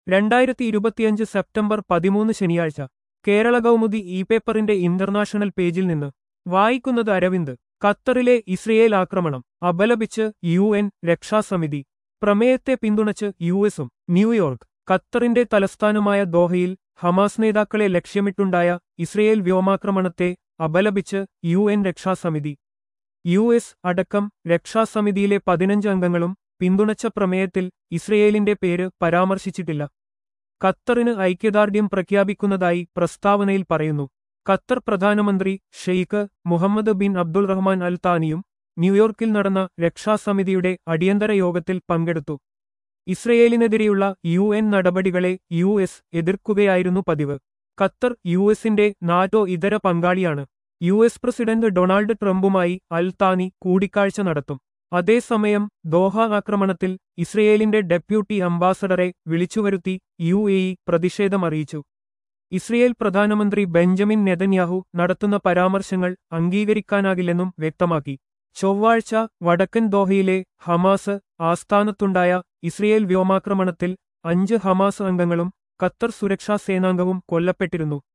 രണ്ടായിരത്തി ഇരുപത്തിയഞ്ച് സെപ്റ്റംബർ പതിമൂന്ന് ശനിയാഴ്ച കേരള കൗമുദി ഇ പേപ്പറിന്റെ ഇന്റർനാഷണൽ പേജിൽ നിന്ന് വായിക്കുന്നത് അരവിന്ദ് ഖത്തറിലെ ഇസ്രയേൽ ആക്രമണം അപലപിച്ച് യു എൻ രക്ഷാസമിതി പ്രമേയത്തെ പിന്തുണച്ച് യു എസും ന്യൂയോർക്ക് ഖത്തറിന്റെ തലസ്ഥാനമായ ദോഹയിൽ ഹമാസ് നേതാക്കളെ ലക്ഷ്യമിട്ടുണ്ടായ ഇസ്രയേൽ വ്യോമാക്രമണത്തെ അപലപിച്ച് യു എൻ രക്ഷാസമിതി യു എസ് അടക്കം രക്ഷാസമിതിയിലെ പതിനഞ്ച് അംഗങ്ങളും പിന്തുണച്ച പ്രമേയത്തിൽ ഇസ്രയേലിന്റെ പേര് പരാമർശിച്ചിട്ടില്ല ഖത്തറിന് ഐക്യദാർഢ്യം പ്രഖ്യാപിക്കുന്നതായി പ്രസ്താവനയിൽ പറയുന്നു ഖത്തർ പ്രധാനമന്ത്രി Sheikh Mohammed bin Abdul Rahman Al താനിയും ന്യൂയോർക്കിൽ നടന്ന രക്ഷാസമിതിയുടെ അടിയന്തര യോഗത്തിൽ പങ്കെടുത്തു ഇസ്രയേലിനെതിരെയുള്ള യു എൻ നടപടികളെ യു എസ് എതിർക്കുകയായിരുന്നു പതിവ് ഖത്തർ യു എസിന്റെ നാറ്റോ ഇതര പങ്കാളിയാണ് യു എസ് പ്രസിഡന്റ് ഡൊണാൾഡ് ട്രംപുമായി അൽ താനി കൂടിക്കാഴ്ച നടത്തും അതേസമയം ദോഹ ആക്രമണത്തിൽ ഇസ്രയേലിന്റെ ഡെപ്യൂട്ടി അംബാസഡറെ വിളിച്ചുവരുത്തി യു എ ഇ പ്രതിഷേധമറിയിച്ചു ഇസ്രയേൽ പ്രധാനമന്ത്രി ബെഞ്ചമിൻ നെതന്യാഹു നടത്തുന്ന പരാമർശങ്ങൾ അംഗീകരിക്കാനാകില്ലെന്നും വ്യക്തമാക്കി ചൊവ്വാഴ്ച വടക്കൻ ദോഹയിലെ ഹമാസ് ആസ്ഥാനത്തുണ്ടായ ഇസ്രയേൽ വ്യോമാക്രമണത്തിൽ അഞ്ച് ഹമാസ് അംഗങ്ങളും ഖത്തർ സുരക്ഷാ സേനാംഗവും കൊല്ലപ്പെട്ടിരുന്നു